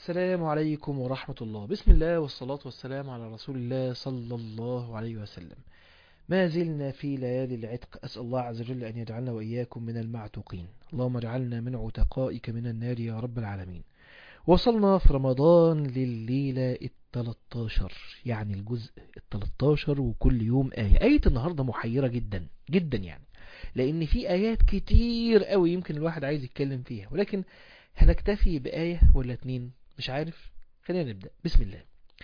السلام عليكم ورحمة الله بسم الله والصلاة والسلام على رسول الله صلى الله عليه وسلم ما زلنا في ليالي العتق أسأل الله عز وجل أن يجعلنا وإياكم من المعتوقين اللهم اجعلنا من عتقائك من النار يا رب العالمين وصلنا في رمضان لليلة التلتاشر يعني الجزء التلتاشر وكل يوم آية آية النهاردة محيرة جدا جدا يعني لأن في آيات كتير قوي يمكن الواحد عايز يتكلم فيها ولكن هنكتفي بآية ولا اتنين مش عارف خلينا نبدأ بسم الله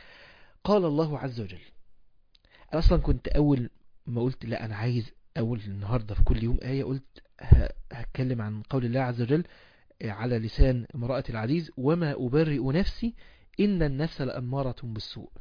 قال الله عز وجل أنا أصلا كنت أول ما قلت لا أنا عايز أول النهاردة في كل يوم آية قلت هتكلم عن قول الله عز وجل على لسان امرأة العزيز وما أبرئ نفسي إن النفس لأمارة بالسوء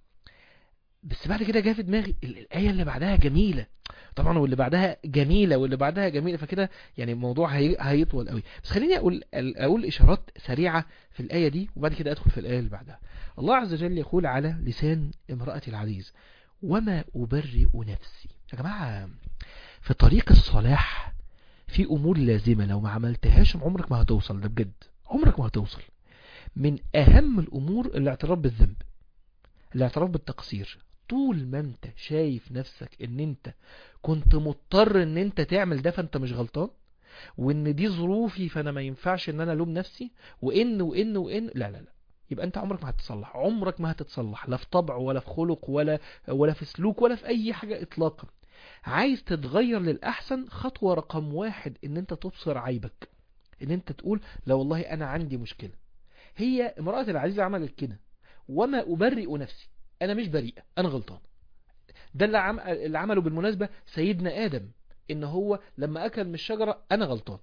بس بعد كده جاء في دماغي الآية اللي بعدها جميلة طبعا واللي بعدها جميلة واللي بعدها جميلة فكده يعني الموضوع هي... هيطول قوي بس خليني أقول أقول إشارات سريعة في الآية دي وبعد كده أدخل في الآية اللي بعدها الله عز وجل يقول على لسان امرأة العزيز وما أبرئ نفسي يا جماعة في طريق الصلاح في أمور لازمة لو ما عملتهاش عمرك ما هتوصل ده بجد عمرك ما هتوصل من أهم الأمور الاعتراف بالذنب الاعتراف بالتقصير طول ما انت شايف نفسك ان انت كنت مضطر ان انت تعمل ده فانت مش غلطان وان دي ظروفي فانا ما ينفعش ان انا الوم نفسي وان وان وان لا لا لا يبقى انت عمرك ما هتتصلح عمرك ما هتتصلح لا في طبع ولا في خلق ولا ولا في سلوك ولا في اي حاجة اطلاقا عايز تتغير للأحسن خطوة رقم واحد ان انت تبصر عيبك ان انت تقول لا والله انا عندي مشكلة هي امرأة العزيزة عملت كده وما أبرئ نفسي انا مش بريئة انا غلطان ده اللي, عم... اللي عمله بالمناسبة سيدنا آدم ان هو لما اكل من الشجرة انا غلطان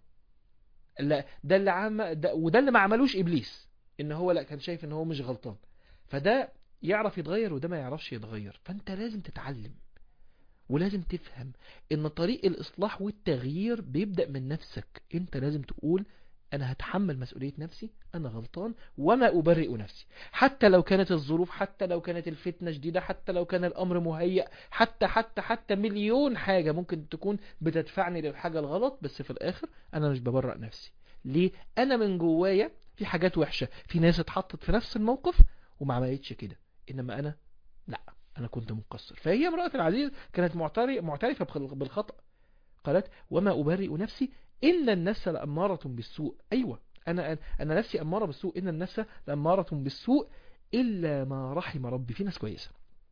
لا ده اللي عم... ده... وده اللي ما عملوش ابليس ان هو لا كان شايف ان هو مش غلطان فده يعرف يتغير وده ما يعرفش يتغير فانت لازم تتعلم ولازم تفهم ان طريق الاصلاح والتغيير بيبدأ من نفسك انت لازم تقول انا هتحمل مسؤولية نفسي انا غلطان وما ابرئ نفسي حتى لو كانت الظروف حتى لو كانت الفتنة شديدة حتى لو كان الامر مهيأ حتى حتى حتى مليون حاجة ممكن تكون بتدفعني للحاجة الغلط بس في الاخر انا مش ببرئ نفسي ليه انا من جوايا في حاجات وحشة في ناس اتحطت في نفس الموقف وما عملتش كده انما انا لا انا كنت مقصر فهي امرأة العزيز كانت معترفة بالخطأ قالت وما أبرئ نفسي إن النفس لأمارة بالسوء أيوة أنا, أنا نفسي أمارة بالسوء إن النفس لأمارة بالسوء إلا ما رحم ربي في ناس كويسة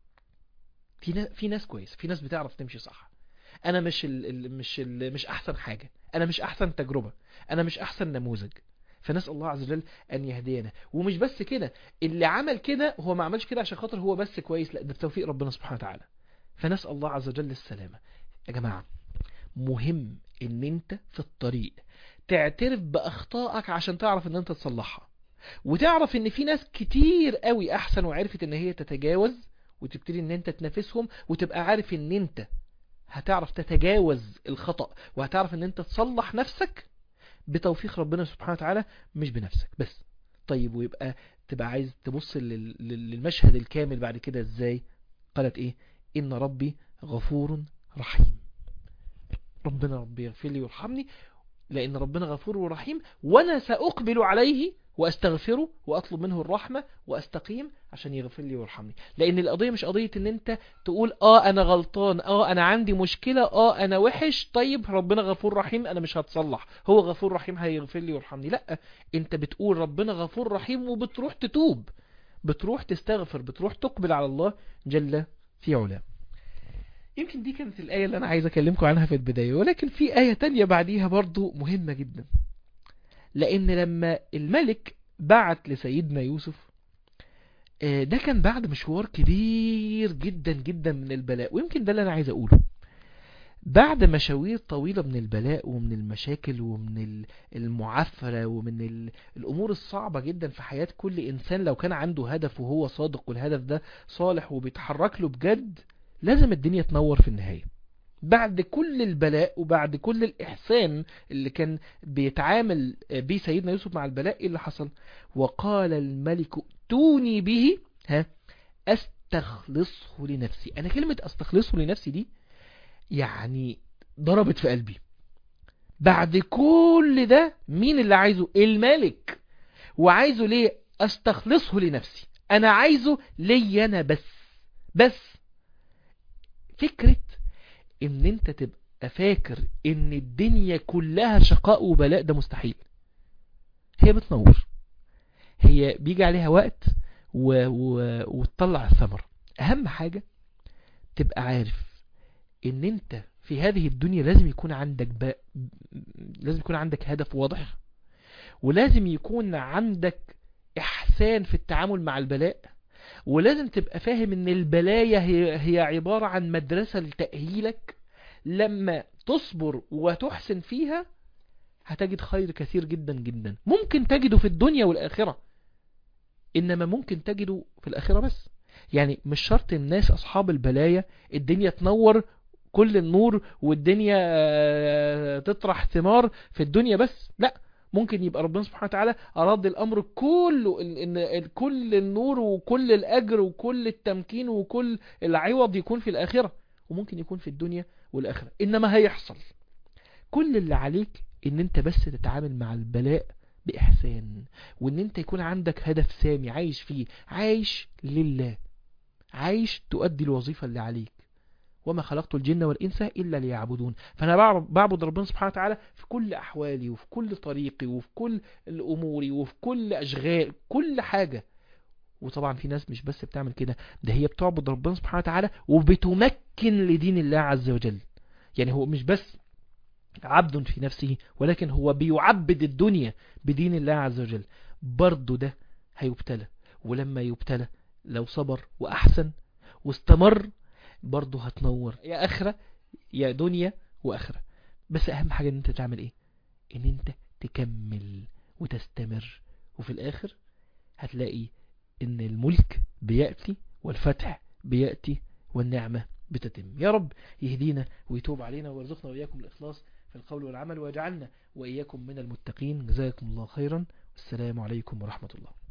في, في ناس كويسة في ناس بتعرف تمشي صح أنا مش ال مش ال مش أحسن حاجة أنا مش أحسن تجربة أنا مش أحسن نموذج فنسأل الله عز وجل أن يهدينا ومش بس كده اللي عمل كده هو ما عملش كده عشان خاطر هو بس كويس لا ده بتوفيق ربنا سبحانه وتعالى فنسأل الله عز وجل السلامة يا جماعة مهم ان انت في الطريق تعترف بأخطائك عشان تعرف ان انت تصلحها وتعرف ان في ناس كتير قوي احسن وعرفت ان هي تتجاوز وتبتدي ان انت تنافسهم وتبقى عارف ان انت هتعرف تتجاوز الخطأ وهتعرف ان انت تصلح نفسك بتوفيق ربنا سبحانه وتعالى مش بنفسك بس طيب ويبقى تبقى عايز تبص للمشهد الكامل بعد كده ازاي قالت ايه ان ربي غفور رحيم ربنا ربي يغفر لي ويرحمني لان ربنا غفور ورحيم وانا ساقبل عليه واستغفره واطلب منه الرحمة واستقيم عشان يغفر لي ويرحمني لان القضية مش قضية ان انت تقول اه انا غلطان اه انا عندي مشكلة اه انا وحش طيب ربنا غفور رحيم انا مش هتصلح هو غفور رحيم هيغفر لي ويرحمني لا انت بتقول ربنا غفور رحيم وبتروح تتوب بتروح تستغفر بتروح تقبل على الله جل في علاه يمكن دي كانت الآية اللي أنا عايز أكلمكم عنها في البداية ولكن في آية تانية بعديها برضو مهمة جدا لأن لما الملك بعت لسيدنا يوسف ده كان بعد مشوار كبير جدا جدا من البلاء ويمكن ده اللي أنا عايز أقوله بعد مشاوير طويلة من البلاء ومن المشاكل ومن المعفرة ومن الأمور الصعبة جدا في حياة كل إنسان لو كان عنده هدف وهو صادق والهدف ده صالح وبيتحرك له بجد لازم الدنيا تنور في النهاية بعد كل البلاء وبعد كل الإحسان اللي كان بيتعامل بيه سيدنا يوسف مع البلاء إيه اللي حصل وقال الملك ائتوني به ها استخلصه لنفسي أنا كلمة استخلصه لنفسي دي يعني ضربت في قلبي بعد كل ده مين اللي عايزه الملك وعايزه ليه استخلصه لنفسي انا عايزه لي انا بس بس فكرة ان انت تبقى فاكر ان الدنيا كلها شقاء وبلاء ده مستحيل هي بتنور هي بيجي عليها وقت و... و... وتطلع الثمر اهم حاجة تبقى عارف ان انت في هذه الدنيا لازم يكون عندك ب... لازم يكون عندك هدف واضح ولازم يكون عندك احسان في التعامل مع البلاء ولازم تبقى فاهم ان البلايا هي, هي عبارة عن مدرسة لتأهيلك لما تصبر وتحسن فيها هتجد خير كثير جدا جدا ممكن تجده في الدنيا والآخرة إنما ممكن تجده في الآخرة بس يعني مش شرط الناس أصحاب البلايا الدنيا تنور كل النور والدنيا تطرح ثمار في الدنيا بس لا ممكن يبقى ربنا سبحانه وتعالى أراد الأمر كله إن كل النور وكل الأجر وكل التمكين وكل العوض يكون في الآخرة وممكن يكون في الدنيا والآخرة إنما هيحصل كل اللي عليك إن أنت بس تتعامل مع البلاء بإحسان وإن أنت يكون عندك هدف سامي عايش فيه عايش لله عايش تؤدي الوظيفة اللي عليك وما خلقت الجن والإنس إلا ليعبدون فأنا بعبد ربنا سبحانه وتعالى في كل أحوالي وفي كل طريقي وفي كل الأمور وفي كل أشغال كل حاجة وطبعا في ناس مش بس بتعمل كده ده هي بتعبد ربنا سبحانه وتعالى وبتمكن لدين الله عز وجل يعني هو مش بس عبد في نفسه ولكن هو بيعبد الدنيا بدين الله عز وجل برضه ده هيبتلى ولما يبتلى لو صبر وأحسن واستمر برضه هتنور يا أخرة يا دنيا وأخرة بس أهم حاجة ان انت تعمل ايه ان انت تكمل وتستمر وفي الآخر هتلاقي ان الملك بيأتي والفتح بيأتي والنعمة بتتم يا رب يهدينا ويتوب علينا ويرزقنا وإياكم الإخلاص في القول والعمل ويجعلنا وإياكم من المتقين جزاكم الله خيرا والسلام عليكم ورحمة الله